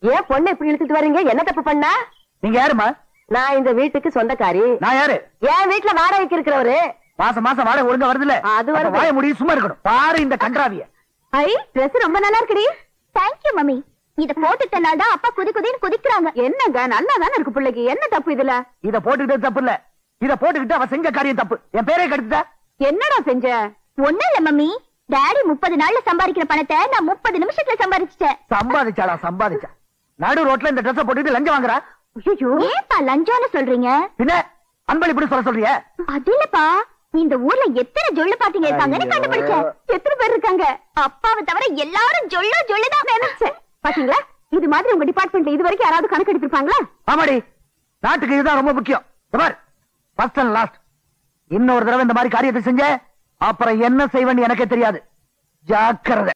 ஏன் பொண்ணு இப்படி இழுத்துட்டு வர்றீங்க என்ன தப்பு பண்ணா நீங்க யாருமா நான் இந்த வீட்டுக்கு சொந்தக்காரி நான் யாரு என் வீட்டுல வாடகைக்கு இருக்கிறவரு மாசம் மாசம் வாடகை ஒழுங்கா வருதுல்ல அது வருது. அப்ப வாய முடியும் சும்மா இருக்கணும் பாரு இந்த கன்றாவிய ஐ Dress ரொம்ப நல்லா இருக்குடி தேங்க்யூ மம்மி இத போட்டுட்டனால தான் அப்பா குதி குதின்னு குதிக்கிறாங்க என்னங்க நல்லா தானே இருக்கு பிள்ளைக்கு என்ன தப்பு இதுல இத போட்டுக்கிட்டது தப்பு இல்ல இத போட்டுக்கிட்டு அவ செஞ்ச காரியம் தப்பு என் பேரே கெடுத்துட்டா என்னடா செஞ்ச ஒண்ணும் இல்ல மம்மி டாடி முப்பது நாள்ல சம்பாதிக்கிற பணத்தை நான் முப்பது நிமிஷத்துல சம்பாதிச்சிட்டேன் சம்பாதிச்சாடா சம்பாதிச்சா நடு ரோட்ல இந்த ட்ரெஸ் போட்டுட்டு லஞ்சம் வாங்குறா ஐயோ ஏன்பா லஞ்சம்னு சொல்றீங்க பின்ன அன்பளி இப்படி சொல்ல சொல்றிய அது இல்லப்பா இந்த ஊர்ல எத்தனை ஜொல்லு பாத்தீங்க இருக்காங்கன்னு கண்டுபிடிச்சேன் எத்தனை பேர் இருக்காங்க அப்பாவை தவிர எல்லாரும் ஜொல்லு ஜொல்லுதான் நினைச்சேன் பாத்தீங்களா இது மாதிரி உங்க டிபார்ட்மெண்ட்ல இது வரைக்கும் யாராவது கணக்கு எடுத்திருப்பாங்களா ஆமாடி நாட்டுக்கு இதுதான் ரொம்ப முக்கியம் ஃபர்ஸ்ட் அண்ட் லாஸ்ட் இன்னொரு தடவை இந்த மாதிரி காரியத்தை செஞ்ச அப்புறம் என்ன செய்வேன்னு எனக்கே தெரியாது ஜாக்கிரதை